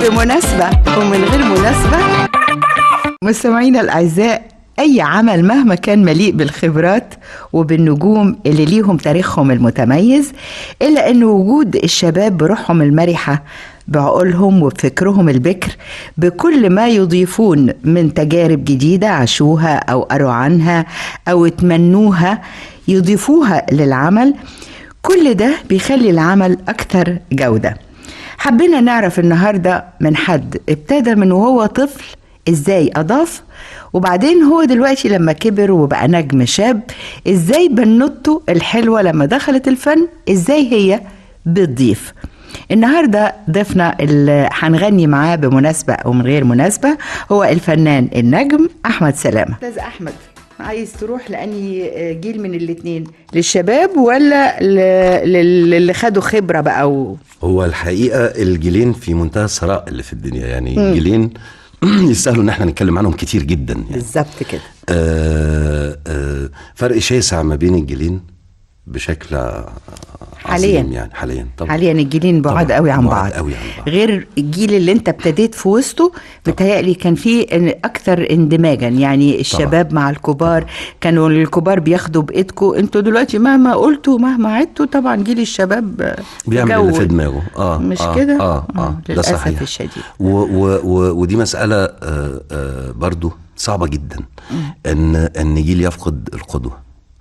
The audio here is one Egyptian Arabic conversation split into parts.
بمناسبة ومن غير مناسبة مستمعينا الأعزاء أي عمل مهما كان مليء بالخبرات وبالنجوم اللي ليهم تاريخهم المتميز إلا أن وجود الشباب بروحهم المرحة بعقولهم وبفكرهم البكر بكل ما يضيفون من تجارب جديدة عاشوها أو قروا عنها أو تمنوها يضيفوها للعمل كل ده بيخلي العمل أكثر جودة حبينا نعرف النهاردة من حد ابتدى من وهو طفل ازاي اضاف وبعدين هو دلوقتي لما كبر وبقى نجم شاب ازاي بنوته الحلوة لما دخلت الفن ازاي هي بتضيف النهارده ضيفنا اللي هنغني معاه بمناسبة أو من غير مناسبة هو الفنان النجم أحمد سلامة أستاذ أحمد عايز تروح لأني جيل من الاتنين للشباب ولا ل- لل- للي خدوا خبرة بقى و... هو الحقيقه الجيلين في منتهى الثراء اللي في الدنيا يعني الجيلين يستاهلوا ان احنا نتكلم عنهم كتير جدا يعني بالظبط كده آه آه فرق شاسع ما بين الجيلين بشكل عظيم حالياً. يعني حاليا طبعا حاليا الجيلين بعاد طبعاً، قوي عن بعاد بعض قوي عن بعض. غير الجيل اللي انت ابتديت في وسطه بتهيألي كان فيه إن اكتر اندماجا يعني الشباب مع الكبار كانوا الكبار بياخدوا بايدكم انتوا دلوقتي مهما قلتوا مهما عدتوا طبعا جيل الشباب بيعمل اللي في دماغه اه مش آه كده؟ اه آه، اه ده للأسف صحيح الشديد. و و و ودي مساله آه آه برضو صعبه جدا ان ان جيل يفقد القدوه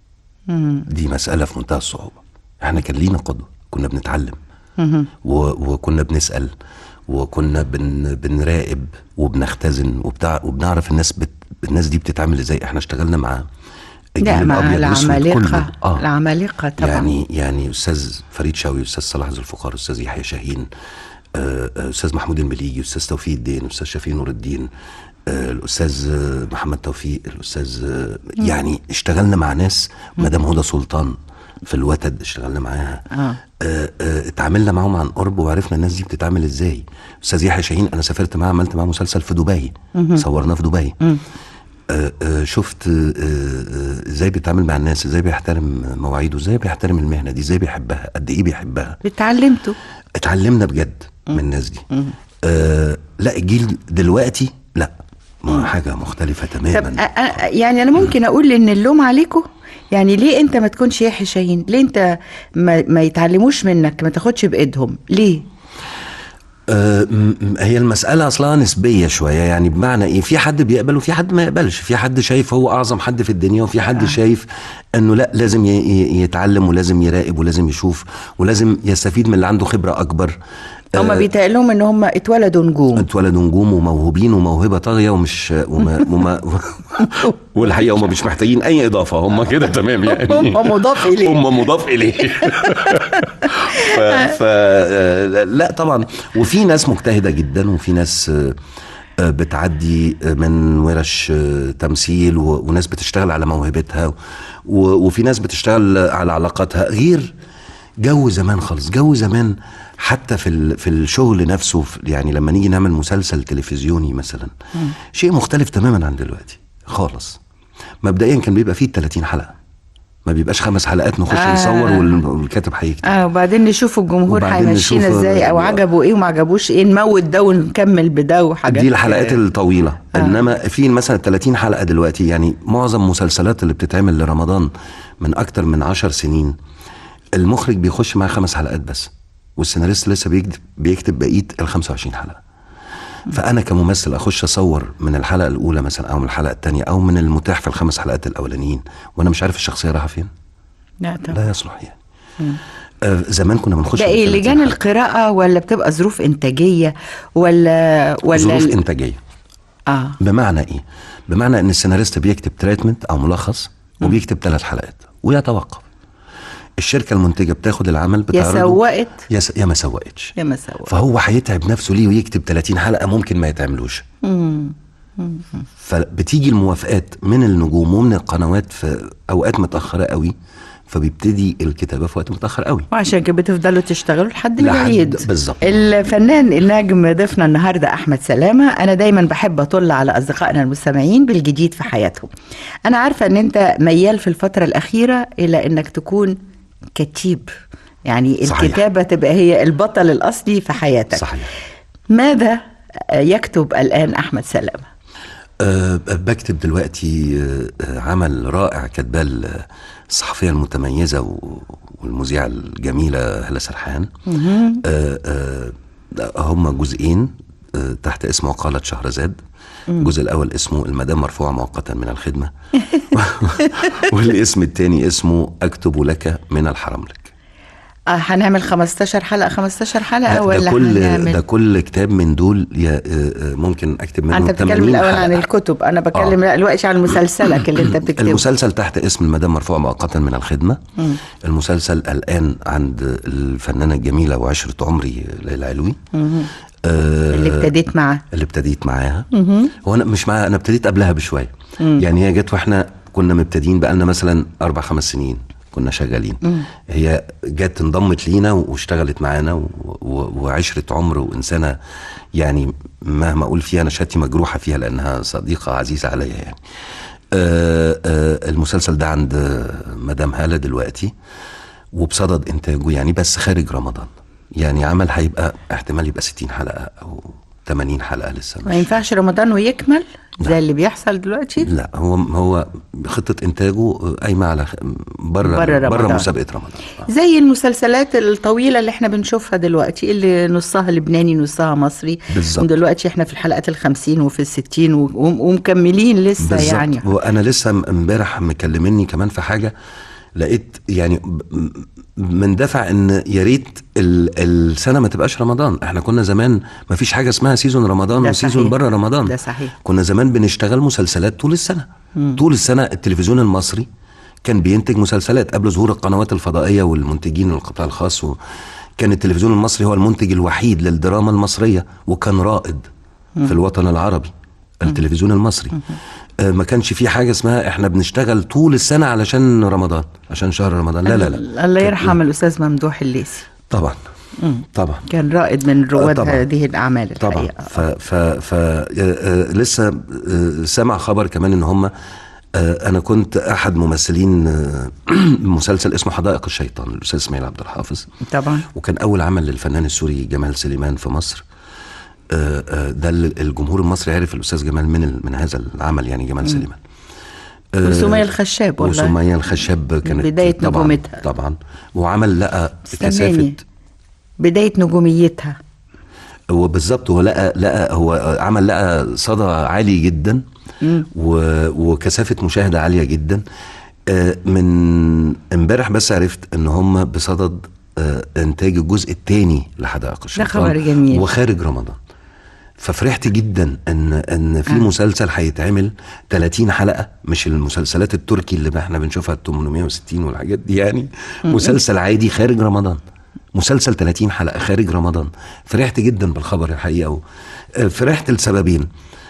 دي مساله في منتهى الصعوبه احنا كان لينا قدوه كنا بنتعلم و وكنا بنسال وكنا بن بنراقب وبنختزن وبتاع وبنعرف الناس بت الناس دي بتتعامل ازاي احنا اشتغلنا مع الجيل لا مع الأبيض والأسود العمالقة كله. آه. العمالقة طبعا يعني يعني استاذ فريد شوقي استاذ صلاح ذو الفقار استاذ يحيى شاهين آه، آه، استاذ محمود المليجي استاذ توفيق الدين استاذ شفيق نور الدين آه، الاستاذ آه، محمد توفيق الاستاذ آه، يعني اشتغلنا مع ناس مدام هدى سلطان في الوتد اشتغلنا معاها آه. آه، آه، اتعاملنا معاهم عن قرب وعرفنا الناس دي بتتعامل ازاي استاذ يحيى شاهين انا سافرت معاه عملت معاه مسلسل في دبي صورناه في دبي آه، آه، شفت آه، آه، ازاي بيتعامل مع الناس ازاي بيحترم مواعيده ازاي بيحترم المهنه دي ازاي بيحبها قد ايه بيحبها اتعلمتوا اتعلمنا بجد من الناس دي آه لا الجيل دلوقتي لا ما حاجه مختلفه طب تماما أ- أ- يعني انا ممكن اقول ان اللوم عليكم يعني ليه انت ما تكونش يحيى شاهين ليه انت ما, ما يتعلموش منك ما تاخدش بايدهم ليه آه م- م- هي المسألة أصلها نسبية شوية يعني بمعنى إيه في حد بيقبل وفي حد ما يقبلش في حد شايف هو أعظم حد في الدنيا وفي حد شايف إنه لا لازم ي- ي- يتعلم ولازم يراقب ولازم يشوف ولازم يستفيد من اللي عنده خبرة أكبر هما بيتقال لهم ان هم اتولدوا نجوم اتولدوا نجوم وموهوبين وموهبه طاغيه ومش وما وما والحقيقه هم مش محتاجين اي اضافه هم كده تمام يعني هم مضاف إليه. هم مضاف اليه ف, ف آه، لا طبعا وفي ناس مجتهده جدا وفي ناس آه، آه، بتعدي من ورش آه، تمثيل و- وناس بتشتغل على موهبتها و- وفي ناس بتشتغل على علاقاتها غير جو زمان خالص جو زمان حتى في ال- في الشغل نفسه في- يعني لما نيجي نعمل مسلسل تلفزيوني مثلا شيء مختلف تماما عن دلوقتي خالص مبدئيا كان بيبقى فيه 30 حلقه ما بيبقاش خمس حلقات نخش آه. نصور وال- والكاتب هيكتب اه وبعدين نشوف الجمهور وبعدين هيمشينا نشوف- ازاي او عجبه ايه وما عجبوش ايه نموت ده ونكمل بده وحاجات دي الحلقات الطويله آه. انما في مثلا 30 حلقه دلوقتي يعني معظم المسلسلات اللي بتتعمل لرمضان من اكتر من 10 سنين المخرج بيخش معاه خمس حلقات بس والسيناريست لسه بيكتب بيكتب بقيه ال 25 حلقه فانا كممثل اخش اصور من الحلقه الاولى مثلا او من الحلقه الثانيه او من المتاح في الخمس حلقات الاولانيين وانا مش عارف الشخصيه رايحه فين لا طبعا لا يصلح يعني آه زمان كنا بنخش ده في ايه 30 لجان حلقة. القراءة ولا بتبقى ظروف انتاجية ولا ولا ظروف ال- انتاجيه اه بمعنى ايه؟ بمعنى ان السيناريست بيكتب تريتمنت او ملخص وبيكتب ثلاث حلقات ويتوقف. الشركه المنتجه بتاخد العمل يا بتعرضه سوقت يا, س... يا ما سوقتش يا ما سوقت فهو هيتعب نفسه ليه ويكتب 30 حلقه ممكن ما يتعملوش فبتيجي الموافقات من النجوم ومن القنوات في اوقات متاخره قوي فبيبتدي الكتابه في وقت متاخر قوي وعشان كده بتفضلوا تشتغلوا لحد لحد- العيد بالظبط. الفنان النجم ضيفنا النهارده احمد سلامه انا دايما بحب اطل على اصدقائنا المستمعين بالجديد في حياتهم انا عارفه ان انت ميال في الفتره الاخيره الى انك تكون كتيب يعني صحيح. الكتابه تبقى هي البطل الاصلي في حياتك صحيح ماذا آه، يكتب الآن أحمد سلامة أه بكتب دلوقتي أه عمل رائع كاتباه الصحفية المتميزة و- والمذيعة الجميلة هلا سرحان أه أه هم جزئين أه تحت اسم وقالة شهرزاد الجزء الأول اسمه المدام مرفوعة مؤقتا من الخدمة والاسم الثاني اسمه أكتب لك من الحرم لك آه هنعمل 15 حلقة 15 حلقة لا، ولا ده كل هنعمل ده كل كتاب من دول يا- آه، آه، ممكن اكتب منه انت بتتكلم 80 الاول عن حلقة. الكتب انا بتكلم آه. دلوقتي عن مسلسلك اللي انت بتكتبه المسلسل تحت اسم المدام مرفوع مؤقتا من الخدمة المسلسل الآن عند الفنانة الجميلة وعشرة عمري ليلى علوي آه، اللي ابتديت معاه اللي ابتديت معاها هو انا مش معاها انا ابتديت قبلها بشويه يعني هي جت واحنا كنا مبتدئين بقالنا مثلا اربع خمس سنين كنا شغالين هي جت انضمت لينا واشتغلت معانا و- و- وعشره عمر وانسانه يعني مهما اقول فيها انا شهادتي مجروحه فيها لانها صديقه عزيزه عليا يعني آه آه المسلسل ده عند آه، مدام هاله دلوقتي وبصدد انتاجه يعني بس خارج رمضان يعني عمل هيبقى احتمال يبقى 60 حلقه او 80 حلقه لسه ما ينفعش رمضان ويكمل زي اللي بيحصل دلوقتي لا هو هو خطه انتاجه قايمه على خ- بره بره بره رمضان. مسابقه رمضان آه. زي المسلسلات الطويلة اللي احنا بنشوفها دلوقتي اللي نصها لبناني نصها مصري بالظبط. دلوقتي احنا في الحلقات الخمسين وفي الستين و- وم- ومكملين لسه بالظبط يعني وانا لسه م- امبارح مكلمني كمان في حاجه لقيت يعني ب- م- من دفع ان يا ريت ال- السنه ما تبقاش رمضان احنا كنا زمان ما فيش حاجه اسمها سيزون رمضان ده وسيزون صحيح. بره رمضان ده صحيح. كنا زمان بنشتغل مسلسلات طول السنه طول السنه التلفزيون المصري كان بينتج مسلسلات قبل ظهور القنوات الفضائيه والمنتجين والقطاع الخاص و... كان التلفزيون المصري هو المنتج الوحيد للدراما المصريه وكان رائد في الوطن العربي التلفزيون المصري آه، ما كانش في حاجه اسمها احنا بنشتغل طول السنه علشان رمضان عشان شهر رمضان لا لا لا الله يرحم الأستاذ ممدوح الليثي طبعا طبعا كان رائد من رواد طبعاً. هذه الأعمال طبعا الحقيقة ف ف ف آه، آه، لسه آه، سمع خبر كمان ان هم انا كنت احد ممثلين آه، مسلسل اسمه حدائق الشيطان الاستاذ اسماعيل عبد الحافظ طبعا وكان اول عمل للفنان السوري جمال سليمان في مصر آه، آه، ده اللي الجمهور المصري عرف الاستاذ جمال من ال- من هذا العمل يعني جمال سليمان آه، وسمية الخشاب والله وسمية الخشاب كانت بداية طبعا نجومتها. طبعا وعمل لقى استناني. كثافه بداية نجوميتها هو بالظبط هو لقى لقى هو عمل لقى صدى عالي جدا و- وكثافه مشاهده عاليه جدا آه، من امبارح بس عرفت ان هم بصدد آه، انتاج الجزء الثاني لحدائق الشيطان خبر جميل. وخارج رمضان ففرحت جدا ان ان في مسلسل هيتعمل 30 حلقه مش المسلسلات التركي اللي احنا بنشوفها 860 والحاجات دي يعني مسلسل عادي خارج رمضان مسلسل 30 حلقه خارج رمضان فرحت جدا بالخبر الحقيقه و- آه، فرحت لسببين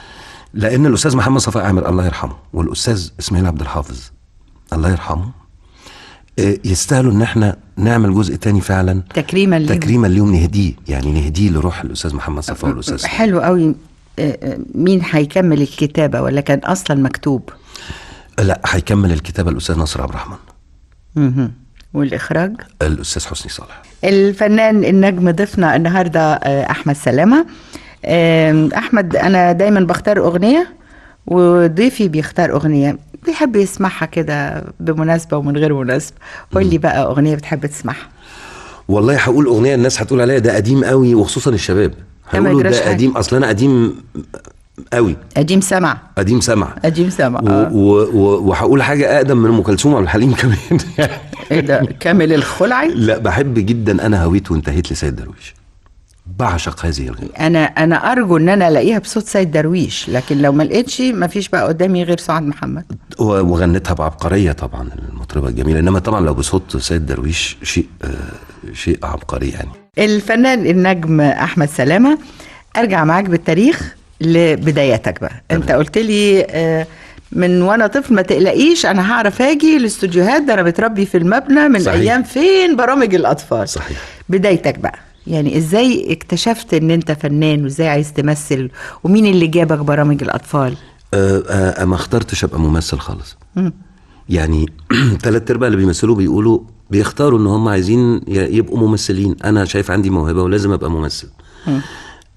لان الاستاذ محمد صفاء عامر الله يرحمه والاستاذ اسماعيل عبد الحافظ الله يرحمه آه، يستاهلوا ان احنا نعمل جزء تاني فعلا تكريما ليهم تكريما ليهم نهديه يعني نهديه لروح الاستاذ محمد صفاء والاستاذ حلو قوي آه، آه، مين هيكمل الكتابة ولا كان أصلا مكتوب لا هيكمل الكتابه الاستاذ نصر عبد الرحمن مهم. والإخراج الاستاذ حسني صالح الفنان النجم ضيفنا النهارده آه، احمد سلامه آم، احمد انا دايما بختار اغنيه وضيفي بيختار اغنيه بيحب يسمعها كده بمناسبه ومن غير مناسبه قول لي بقى اغنيه بتحب تسمعها والله هقول اغنيه الناس هتقول عليها ده قديم قوي وخصوصا الشباب لا، ما هيقولوا يجراش ده حاجة. قديم اصلا انا قديم قوي قديم سمع قديم سمع قديم سمع و- آه. و- و- وهقول حاجه اقدم من ام كلثوم وعبد الحليم كمان ايه ده كامل الخلعي لا بحب جدا انا هويت وانتهيت لسيد درويش بعشق هذه الغنى انا انا ارجو ان انا الاقيها بصوت سيد درويش لكن لو ما لقيتش ما فيش بقى قدامي غير سعاد محمد و- وغنتها بعبقريه طبعا المطربه الجميله انما طبعا لو بصوت سيد درويش شيء آه شيء عبقري يعني الفنان النجم احمد سلامه ارجع معاك بالتاريخ لبداياتك بقى انت قلت لي آه، من وانا طفل ما تقلقيش انا هعرف اجي الاستوديوهات ده انا متربي في المبنى من صحيح. ايام فين برامج الاطفال صحيح. بدايتك بقى يعني ازاي اكتشفت ان انت فنان وازاي عايز تمثل ومين اللي جابك برامج الاطفال آه آه ما اخترتش ابقى ممثل خالص يعني ثلاث ارباع اللي بيمثلوا بيقولوا بيختاروا ان هم عايزين ي- يبقوا ممثلين انا شايف عندي موهبه ولازم ابقى ممثل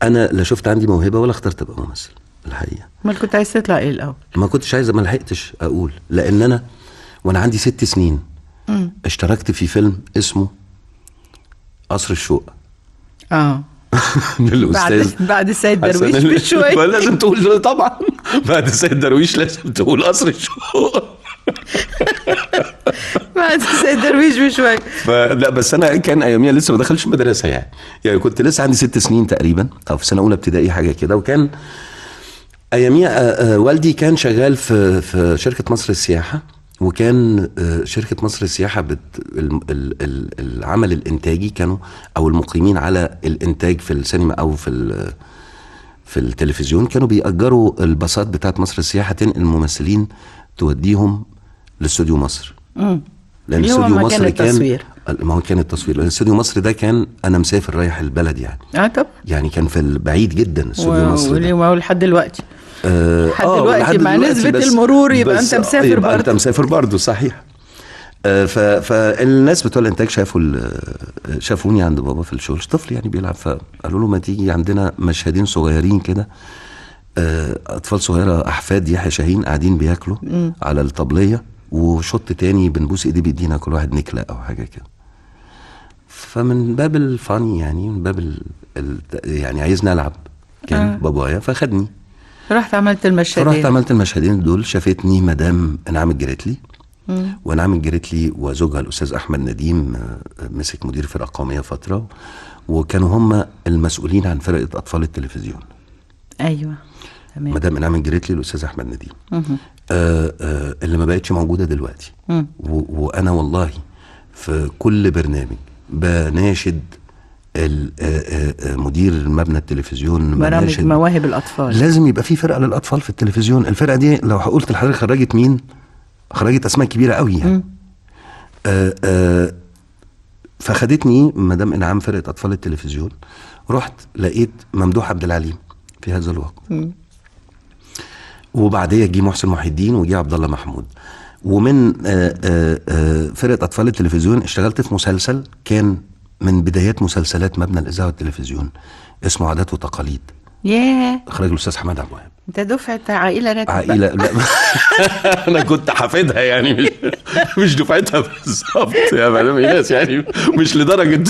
انا لا شفت عندي موهبه ولا اخترت ابقى ممثل الحقيقه امال كنت عايز تطلع ايه الاول ما كنتش عايز ما لحقتش اقول لان انا وانا عندي ست سنين اشتركت في فيلم اسمه قصر الشوق اه بعد للاستاذ بعد السيد حسن درويش ال- بشويه ما لازم تقول طبعا بعد السيد درويش لازم تقول قصر الشوق بعد السيد درويش بشويه فلا بس انا كان اياميها لسه ما دخلش مدرسه يعني يعني كنت لسه عندي ست سنين تقريبا او في سنه اولى ابتدائي حاجه كده وكان اياميها آه، آه، والدي كان شغال في في شركه مصر السياحه وكان آه، شركه مصر السياحه بت ال- ال- ال- العمل الانتاجي كانوا او المقيمين على الانتاج في السينما او في ال- في التلفزيون كانوا بيأجروا الباصات بتاعت مصر السياحه تنقل الممثلين توديهم لاستوديو مصر مم. لان اللي هو استوديو مكان مصر كان التصوير. ما هو كان التصوير لان استوديو مصر ده كان انا مسافر رايح البلد يعني اه طب يعني كان في البعيد جدا استوديو مصر ده. وليه- وهو لحد دلوقتي آه، لحد آه، دلوقتي لحد مع دلوقتي نسبة بس- المرور يبقى بس- أنت مسافر يبقى انت برضه. مسافر برضه صحيح آه، ف- فالناس بتوع الانتاج شافوا ال- شافوني عند بابا في الشغل طفل يعني بيلعب فقالوا له ما تيجي عندنا مشهدين صغيرين كده آه، اطفال صغيره احفاد يحيى شاهين قاعدين بياكلوا على الطبليه وشط تاني بنبوس ايديه بيدينا كل واحد نكله او حاجه كده فمن باب الفاني يعني من باب ال... ال... يعني عايزني العب كان آه. بابايا فخدني رحت عملت المشهدين فرحت عملت المشهدين دول شافتني مدام انعام الجريتلي وانعام الجريتلي وزوجها الاستاذ احمد نديم آه، مسك مدير فرقه قوميه فتره وكانوا هم المسؤولين عن فرقه اطفال التلفزيون ايوه تمام مدام انعام الجريتلي الاستاذ احمد نديم آه آه اللي ما بقتش موجوده دلوقتي مم. و- وانا والله في كل برنامج بناشد ال- آه، آه، آه، مدير مبنى التلفزيون برامج بناشد مواهب الاطفال لازم يبقى في فرقه للاطفال في التلفزيون الفرقه دي لو قلت لحضرتك خرجت مين خرجت اسماء كبيره قوي يعني آه آه فخدتني مدام انعام فرقه اطفال التلفزيون رحت لقيت ممدوح عبد العليم في هذا الوقت وبعديه جه محسن محي الدين وجه عبد الله محمود ومن آه، آه، آه، فرقه اطفال التلفزيون اشتغلت في مسلسل كان من بدايات مسلسلات مبنى الاذاعه والتلفزيون اسمه عادات وتقاليد ياه اخراج الاستاذ حماد عبد الوهاب انت دفعه عائله راتب بقى. عائله لا انا كنت حافظها يعني مش مش دفعتها بالظبط يا مدام ايناس يعني مش لدرجه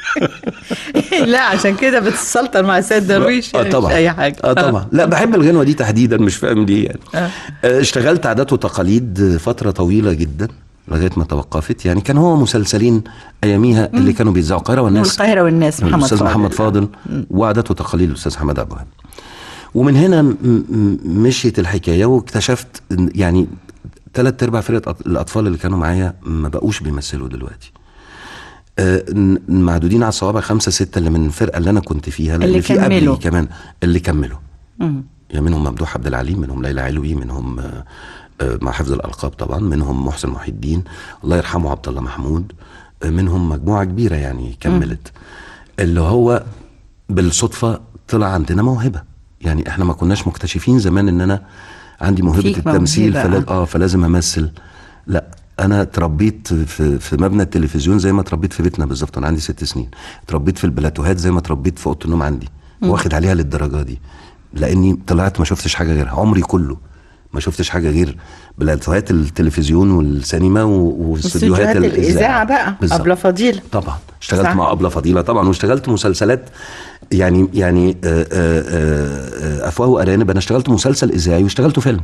لا عشان كده بتسلطن مع السيد درويش اه يعني طبعا مش اي حاجه اه طبعا لا بحب الغنوه دي تحديدا مش فاهم ليه يعني آه. آه، اشتغلت عادات وتقاليد فتره طويله جدا لغايه ما توقفت يعني كان هو مسلسلين اياميها اللي كانوا بيذاعوا القاهره والناس والقاهره والناس محمد الاستاذ فاضل. محمد فاضل وعادات وتقاليد الاستاذ حماد عبد الوهاب ومن هنا م- م- مشيت الحكايه واكتشفت إن يعني ثلاث ارباع فرقه أط- الاطفال اللي كانوا معايا ما بقوش بيمثلوا دلوقتي آه، ن- معدودين على الصوابع خمسه سته اللي من الفرقه اللي انا كنت فيها اللي لان في قبلي كملوا. كمان اللي كملوا مم. يعني منهم ممدوح عبد العليم منهم ليلى علوي منهم آه، آه، مع حفظ الالقاب طبعا منهم محسن محي الدين الله يرحمه عبد الله محمود آه، منهم مجموعه كبيره يعني كملت اللي هو بالصدفه طلع عندنا موهبه يعني احنا ما كناش مكتشفين زمان ان انا عندي موهبه فيك التمثيل موهبة، فلا اه فلازم امثل لا انا اتربيت في في مبنى التلفزيون زي ما اتربيت في بيتنا بالظبط انا عندي ست سنين اتربيت في البلاتوهات زي ما اتربيت في اوضه النوم عندي واخد عليها للدرجه دي لاني طلعت ما شفتش حاجه غيرها عمري كله ما شفتش حاجه غير بلاتوهات التلفزيون والسينما و- واستوديوهات استوديوهات الاذاعه بقى بالظبط. ابله فضيله طبعا اشتغلت صح. مع ابله فضيله طبعا واشتغلت مسلسلات يعني يعني آه، آه، آه، افواه وارانب انا اشتغلت مسلسل اذاعي واشتغلته فيلم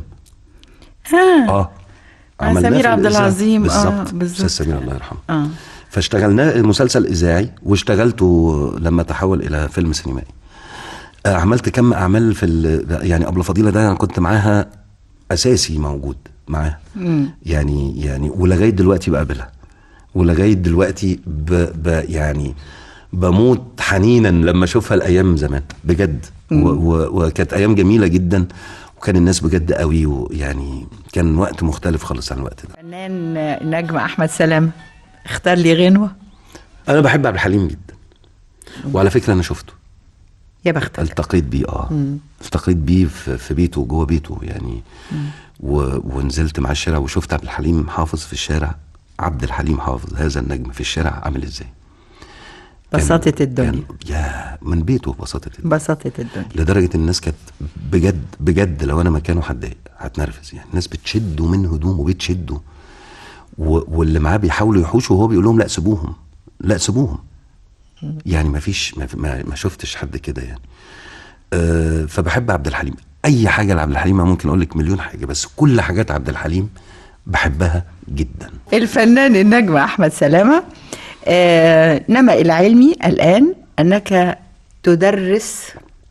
اه اه مع عملناه سمير في عبد الإذاعة. العظيم، آه، بالظبط بالظبط. استاذ سمير الله يرحمه اه فاشتغلناه مسلسل اذاعي واشتغلته لما تحول الى فيلم سينمائي آه، عملت كم اعمال في ال- يعني ابله فضيله ده انا كنت معاها اساسي موجود معاها يعني يعني ولغايه دلوقتي بقابلها ولغايه دلوقتي ب ب يعني بموت حنينا لما اشوفها الايام زمان بجد و- و- وكانت ايام جميله جدا وكان الناس بجد قوي ويعني كان وقت مختلف خالص عن الوقت ده فنان النجم احمد سلام اختار لي غنوه انا بحب عبد الحليم جدا وعلى فكره انا شفته يا بختك التقيت بيه اه التقيت بيه في, في بيته جوه بيته يعني و... ونزلت مع الشارع وشفت عبد الحليم حافظ في الشارع عبد الحليم حافظ هذا النجم في الشارع عامل ازاي كان- بساطة الدنيا. كان يا من بيته بساطه الدنيا بساطة الدنيا لدرجه ان الناس كانت بجد بجد لو انا مكانه هتضايق هتنرفز يعني الناس بتشده من هدومه بتشده و- واللي معاه بيحاولوا يحوشوا وهو بيقول لهم لا سيبوهم لا سيبوهم يعني ما فيش ما, ما, ما شفتش حد كده يعني أه فبحب عبد الحليم اي حاجه لعبد الحليم أنا ممكن اقول لك مليون حاجه بس كل حاجات عبد الحليم بحبها جدا الفنان النجم أحمد سلامة آه نما العلمي الآن أنك تدرس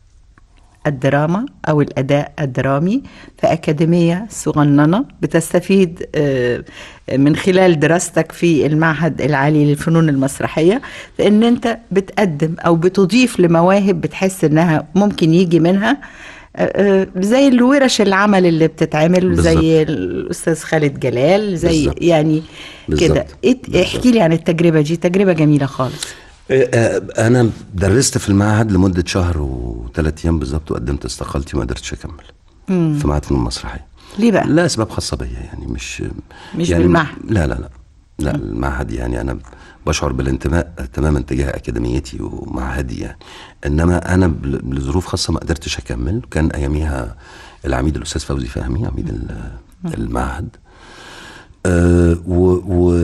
الدراما أو الأداء الدرامي في أكاديمية صغننة بتستفيد آه، من خلال دراستك في المعهد العالي للفنون المسرحية فإن أنت بتقدم أو بتضيف لمواهب بتحس إنها ممكن يجي منها آه، آه، زي الورش العمل اللي بتتعمل زي بالظبط. الأستاذ خالد جلال زي بالظبط. يعني كده بالظبط. إت- احكي لي عن التجربة دي تجربة جميلة خالص آه، انا درست في المعهد لمده شهر وثلاث ايام بالظبط وقدمت استقالتي وما قدرتش اكمل في معهد فنون مسرحيه ليه بقى؟ لا اسباب خاصه بيا يعني مش مش يعني بالمعهد. لا لا لا لا المعهد يعني انا بشعر بالانتماء تماما تجاه اكاديميتي ومعهدي يعني انما انا بل- لظروف خاصه ما قدرتش اكمل كان اياميها العميد الاستاذ فوزي فهمي عميد ال- المعهد أه و, و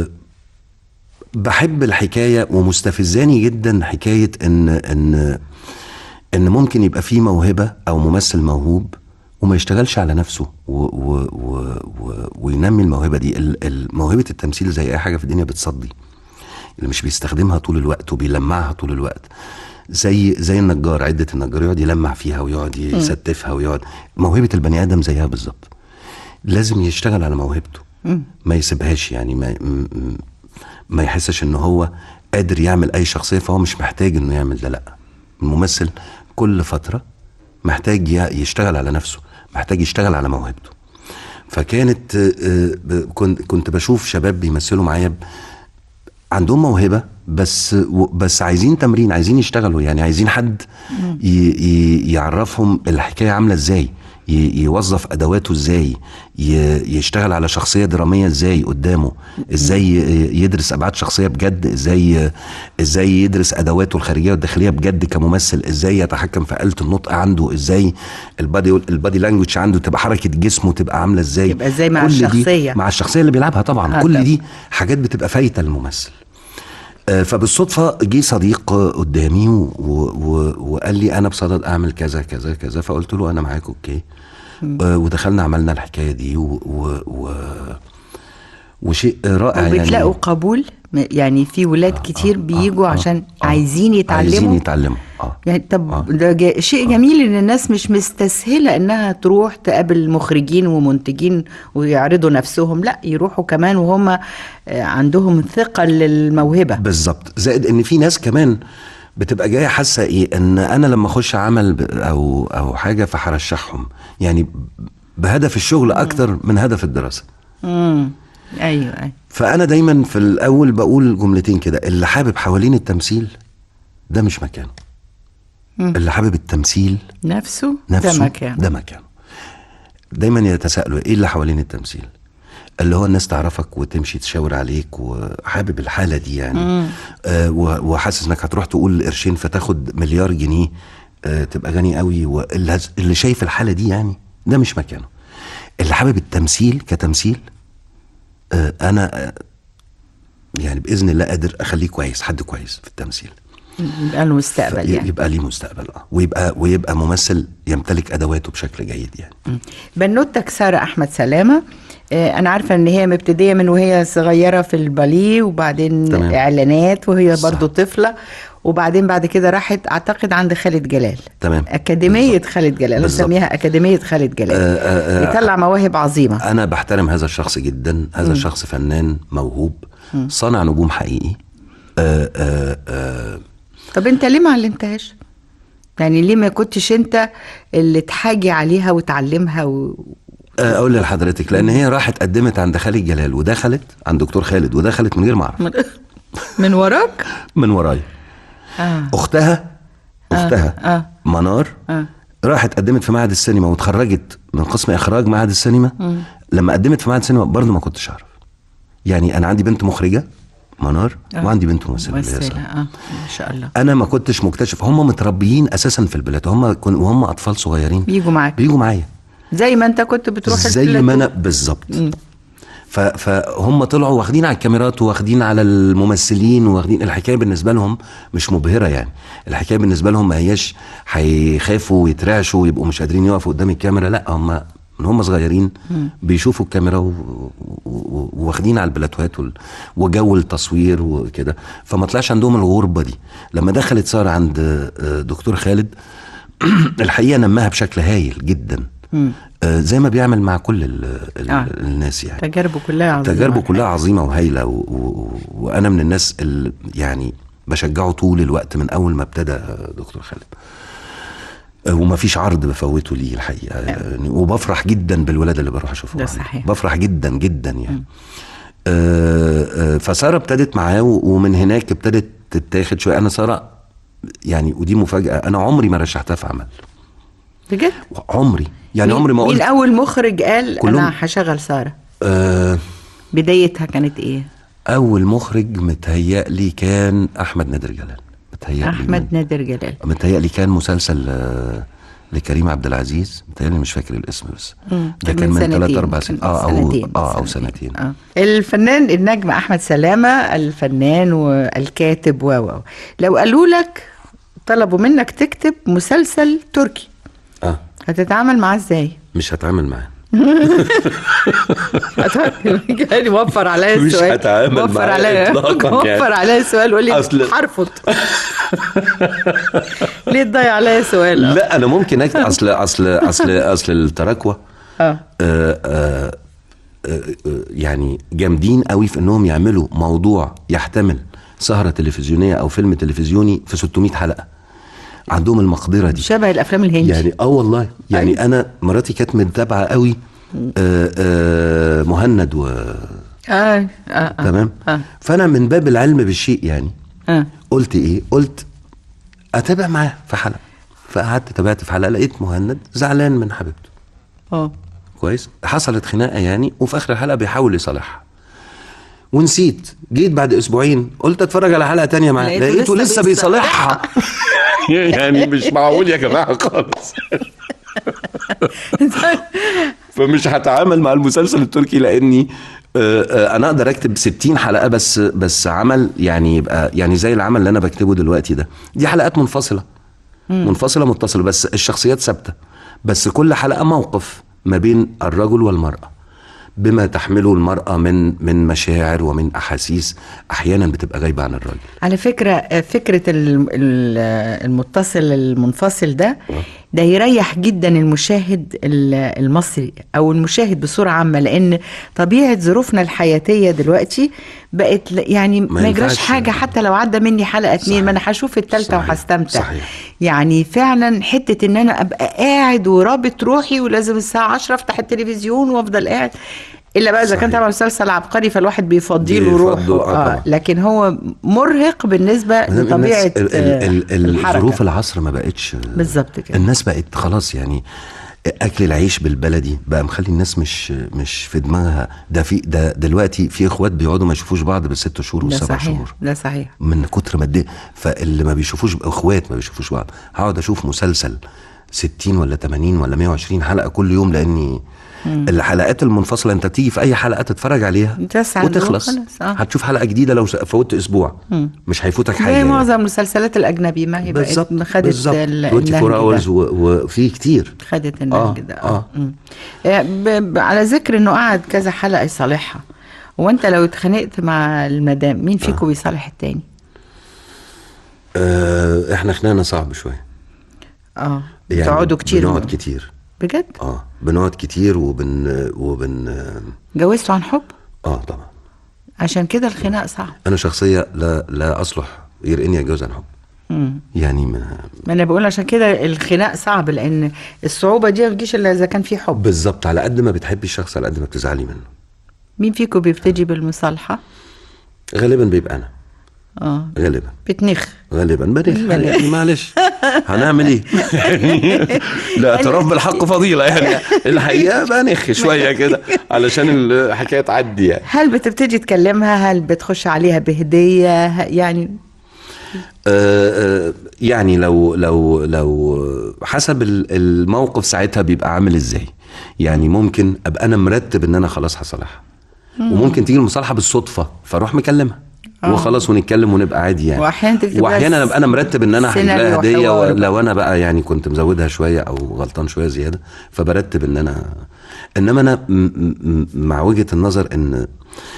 بحب الحكايه ومستفزاني جدا حكايه ان ان ان ممكن يبقى في موهبه او ممثل موهوب وما يشتغلش على نفسه و و و و وينمي الموهبه دي ال- ال- موهبه التمثيل زي اي حاجه في الدنيا بتصدي اللي مش بيستخدمها طول الوقت وبيلمعها طول الوقت زي زي النجار عده النجار يقعد يلمع فيها ويقعد يستفها ويقعد موهبه البني ادم زيها بالظبط لازم يشتغل على موهبته ما يسيبهاش يعني ما م- م- ما يحسش ان هو قادر يعمل اي شخصيه فهو مش محتاج انه يعمل ده لا الممثل كل فتره محتاج ي- يشتغل على نفسه محتاج يشتغل على موهبته فكانت آه، آه، ب- كنت كنت بشوف شباب بيمثلوا معايا ب- عندهم موهبه بس و- بس عايزين تمرين عايزين يشتغلوا يعني عايزين حد ي ي يعرفهم الحكايه عامله ازاي ي- يوظف ادواته ازاي ي- يشتغل على شخصيه دراميه ازاي قدامه ازاي ي- يدرس ابعاد شخصيه بجد ازاي ازاي يدرس ادواته الخارجيه والداخليه بجد كممثل ازاي يتحكم في آلة النطق عنده ازاي البادي البادي لانجوج عنده تبقى حركه جسمه تبقى عامله ازاي يبقى إزاي مع كل دي- الشخصية. مع الشخصيه اللي بيلعبها طبعا آه، كل طبعا. دي حاجات بتبقى فايته للممثل آه، فبالصدفه جه صديق آه، قدامي و- و- وقال لي انا بصدد اعمل كذا كذا كذا فقلت له انا معاك اوكي آه، ودخلنا عملنا الحكايه دي و و و وشيء رائع وبتلاقوا يعني قبول م- يعني في ولاد كتير بيجوا آه، عشان آه. عايزين يتعلموا عايزين يتعلموا اه يعني طب آه. ده جا- شيء جميل ان الناس مش مستسهله انها تروح تقابل مخرجين ومنتجين ويعرضوا نفسهم لا يروحوا كمان وهم آه، عندهم ثقه للموهبه بالظبط زائد ان في ناس كمان بتبقى جايه حاسه ايه ان انا لما اخش عمل ب- او او حاجه فهرشحهم يعني بهدف الشغل اكتر من هدف الدراسه امم ايوه ايوه فانا دايما في الاول بقول جملتين كده اللي حابب حوالين التمثيل ده مش مكانه اللي حابب التمثيل نفسه, نفسه ده مكان ده مكانه دايما يتساءلوا ايه اللي حوالين التمثيل اللي هو الناس تعرفك وتمشي تشاور عليك وحابب الحاله دي يعني آه و- وحاسس انك هتروح تقول قرشين فتاخد مليار جنيه آه تبقى غني قوي واللي هز- اللي شايف الحاله دي يعني ده مش مكانه اللي حابب التمثيل كتمثيل آه انا آه يعني باذن الله قادر اخليه كويس حد كويس في التمثيل يبقى له مستقبل يعني يبقى ليه مستقبل اه ويبقى ويبقى ممثل يمتلك ادواته بشكل جيد يعني بنوتك ساره احمد سلامه آه، انا عارفه ان هي مبتديه من وهي صغيره في الباليه وبعدين تمام. اعلانات وهي صح. برضو طفله وبعدين بعد كده راحت اعتقد عند خالد جلال تمام. اكاديميه بالظبط. خالد جلال انا بالظبط. بسميها اكاديميه خالد جلال آه، آه، آه. بيطلع مواهب عظيمه انا بحترم هذا الشخص جدا هذا الشخص فنان موهوب صانع نجوم حقيقي آه آه آه طب انت ليه ما علمتهاش يعني ليه ما كنتش انت اللي تحاجي عليها وتعلمها و... آه، اقول لحضرتك لان هي راحت قدمت عند خالد جلال ودخلت عند دكتور خالد ودخلت من غير ما اعرف من, من وراك من ورايا اه اختها اختها آه. منار آه. راحت قدمت في معهد السينما واتخرجت من قسم اخراج معهد السينما لما قدمت في معهد السينما برضه ما كنتش اعرف يعني انا عندي بنت مخرجه منار آه. وعندي بنت ممثله اللي هي ممثله سارة. اه ما شاء الله انا ما كنتش مكتشف هم متربيين اساسا في البلاد هم كن وهم اطفال صغيرين بيجوا معاك بيجوا معايا زي ما انت كنت بتروح زي البلاتو. ما انا بالظبط ف- فهم طلعوا واخدين على الكاميرات واخدين على الممثلين واخدين الحكايه بالنسبه لهم مش مبهره يعني الحكايه بالنسبه لهم ما هياش هيخافوا ويترعشوا ويبقوا مش قادرين يقفوا قدام الكاميرا لا هم من هم صغيرين بيشوفوا الكاميرا و- و- وواخدين على البلاتوهات وال- وجو التصوير وكده فما طلعش عندهم الغربه دي لما دخلت ساره عند آه، دكتور خالد الحقيقه نماها بشكل هايل جدا آه، زي ما بيعمل مع كل ال ال آه. الناس يعني تجاربه كلها عظيمه تجاربه كلها عظيمه وهايله و... و... وانا من الناس اللي يعني بشجعه طول الوقت من اول ما ابتدى دكتور خالد آه، وما فيش عرض بفوته ليه الحقيقه يعني وبفرح جدا بالولاد اللي بروح اشوفهم ده عليه. صحيح. بفرح جدا جدا يعني آه، آه، فساره ابتدت معاه و- ومن هناك ابتدت تتاخد شويه انا ساره يعني ودي مفاجاه انا عمري ما رشحتها في عمل بجد عمري يعني مين- عمري ما مين قلت اول مخرج قال كلهم- انا هشغل ساره آه بدايتها كانت ايه اول مخرج متهيألي كان احمد نادر جلال متهيألي احمد نادر جلال متهيألي كان مسلسل آه، لكريم عبد العزيز متهيألي مش فاكر الاسم بس ده كان من ثلاث اربع سنين اه او سنتين اه او سنتين آه. الفنان النجم احمد سلامه الفنان والكاتب و و لو قالوا لك طلبوا منك تكتب مسلسل تركي اه هتتعامل معاه ازاي؟ مش هتعامل معاه هت- يعني وفر عليا مش السؤال هتعامل وفر معاه عليا إطلاقاً يعني. وفر عليا السؤال وقول لي أصل- هرفض ليه تضيع عليا سؤال لا انا ممكن اكتب اصل اصل اصل اصل التراكوة اه آه، آه، آه، آه، يعني جامدين قوي في انهم يعملوا موضوع يحتمل سهرة تلفزيونية او فيلم تلفزيوني في 600 حلقة عندهم المقدرة دي شبه الافلام الهندي يعني اه والله يعني أيوة. انا مراتي كانت متابعه قوي آه آه مهند و اه اه, آه. تمام اه فانا من باب العلم بالشيء يعني اه قلت ايه قلت اتابع معاه في حلقه فقعدت تابعت في حلقه لقيت مهند زعلان من حبيبته اه كويس حصلت خناقه يعني وفي اخر الحلقه بيحاول يصالحها ونسيت جيت بعد اسبوعين قلت اتفرج على حلقه تانية معاه لقيته لقيته لسه لسه بيصالحها. بيصالحها يعني مش معقول يا جماعه خالص فمش هتعامل مع المسلسل التركي لاني آه، آه، انا اقدر اكتب 60 حلقه بس بس عمل يعني يبقى يعني زي العمل اللي انا بكتبه دلوقتي ده دي حلقات منفصله منفصله متصله بس الشخصيات ثابته بس كل حلقه موقف ما بين الرجل والمراه بما تحمله المراه من من مشاعر ومن احاسيس احيانا بتبقى غايبه عن الراجل على فكرة آه، فكرة ال- ال- المتصل المنفصل ده ده يريح جدا المشاهد ال- المصري أو المشاهد بصورة عامة لأن طبيعة ظروفنا الحياتية دلوقتي بقت ل- يعني ما ما يجراش ينفعش. حاجة حتى لو عدى مني حلقة اتنين صحيح. ما أنا هشوف التالتة صحيح. وهستمتع صحيح. يعني فعلا حتة إن أنا أبقى قاعد ورابط روحي ولازم الساعة 10 أفتح التلفزيون وأفضل قاعد إلا بقى إذا كان صحيح. طبعا مسلسل عبقري فالواحد بيفضيله بيفضله، روحه آه آه طبعا. لكن هو مرهق بالنسبه الناس- لطبيعه ال- ال- ال- الحركة. الظروف العصر ما بقتش بالظبط كده الناس بقت خلاص يعني اكل العيش بالبلدي بقى مخلي الناس مش مش في دماغها ده في ده دلوقتي في اخوات بيقعدوا ما يشوفوش بعض بالست شهور ده والسبع صحيح شهور ده صحيح من كتر ما الد- فاللي ما بيشوفوش اخوات ما بيشوفوش بعض هقعد اشوف مسلسل 60 ولا 80 ولا 120 حلقه كل يوم لاني الحلقات المنفصله انت بتيجي في اي حلقه تتفرج عليها تسعة وتخلص وخلاص، آه. هتشوف حلقه جديده لو فوتت اسبوع مش هيفوتك حاجه زي يعني. معظم المسلسلات الاجنبي ما هي بقت بالظبط خدت بالظبط ال- 24 النهج اورز ده. وفي كتير خدت النهج آه، ده آه. مم. آه، ب- ب- على ذكر انه قعد كذا حلقه يصالحها وانت لو اتخانقت مع المدام مين فيكم بيصالح التاني آه احنا خناقنا صعب شويه اه يعني بتقعدوا كتير بنقعد كتير بجد اه بنقعد كتير وبن وبن جوزتوا عن حب اه طبعا عشان كده الخناق صعب انا شخصيه لا لا اصلح غير اني اتجوز عن حب مم. يعني ما ما انا بقول عشان كده الخناق صعب لان الصعوبه دي ما بتجيش الا اذا كان في حب بالظبط على قد ما بتحبي الشخص على قد ما بتزعلي منه مين فيكم بيبتدي بالمصالحه غالبا بيبقى انا اه غالبا بتنخ غالبا بنخ يعني معلش هنعمل ايه يعني الاعتراف بالحق فضيله يعني الحقيقه بقى نخ شويه كده علشان الحكايه تعدي يعني هل بتبتدي تكلمها هل بتخش عليها بهدية ه- يعني آه، آه، يعني لو لو لو حسب ال- الموقف ساعتها بيبقى عامل ازاي يعني ممكن ابقى انا مرتب ان انا خلاص هصالحها وممكن تيجي المصالحه بالصدفه فاروح مكلمها وخلاص ونتكلم ونبقى عادي يعني وأحيانا تبقى واحيانا ابقى انا مرتب ان انا هجيب سيناريو لها هديه وحوار بقى. لو انا بقى يعني كنت مزودها شويه او غلطان شويه زياده فبرتب ان انا انما انا م- م- مع وجهه النظر ان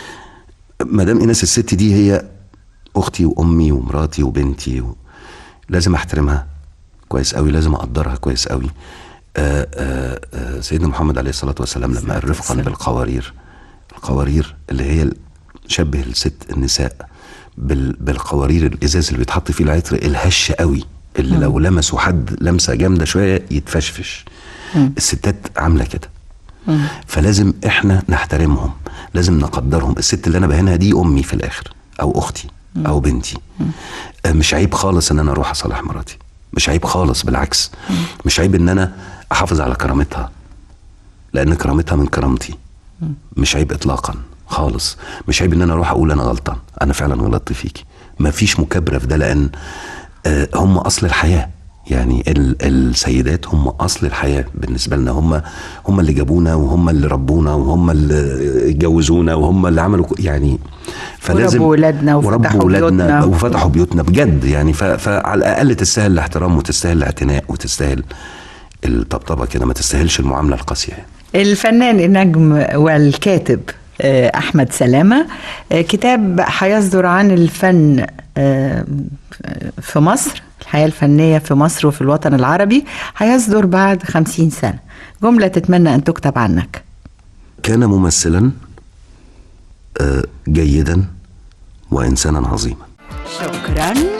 مدام ايناس الست دي هي اختي وامي ومراتي وبنتي و... لازم احترمها كويس قوي لازم اقدرها كويس قوي آآ آآ آآ سيدنا محمد عليه الصلاه والسلام لما قال رفقا بالقوارير القوارير اللي هي ال- شبه الست النساء بال... بالقوارير الازاز اللي بيتحط فيه العطر الهش قوي اللي لو لمسوا حد لمسه جامده شويه يتفشفش الستات عامله كده فلازم احنا نحترمهم لازم نقدرهم الست اللي انا بهنها دي امي في الاخر او اختي او بنتي آه، مش عيب خالص ان انا اروح اصالح مراتي مش عيب خالص بالعكس مش عيب ان انا احافظ على كرامتها لان كرامتها من كرامتي مش عيب اطلاقا خالص مش عيب ان انا اروح اقول انا غلطان انا فعلا غلطت فيكي مفيش مكابره في ده لان آه، هم اصل الحياه يعني ال- السيدات هم اصل الحياه بالنسبه لنا هم هم اللي جابونا وهم اللي ربونا وهم اللي اتجوزونا وهم اللي عملوا ك- يعني فلازم وربوا ولادنا وفتحوا وربوا ولادنا بيوتنا. وفتحوا بيوتنا بجد يعني ف- فعلى الاقل تستاهل الاحترام وتستاهل الاعتناء وتستاهل الطبطبه كده ما تستاهلش المعامله القاسيه يعني. الفنان النجم والكاتب آه، أحمد سلامة آه، كتاب هيصدر عن الفن آه، في مصر الحياة الفنية في مصر وفي الوطن العربي هيصدر بعد خمسين سنة جملة تتمنى أن تكتب عنك كان ممثلا آه، جيدا وانسانا عظيما شكرا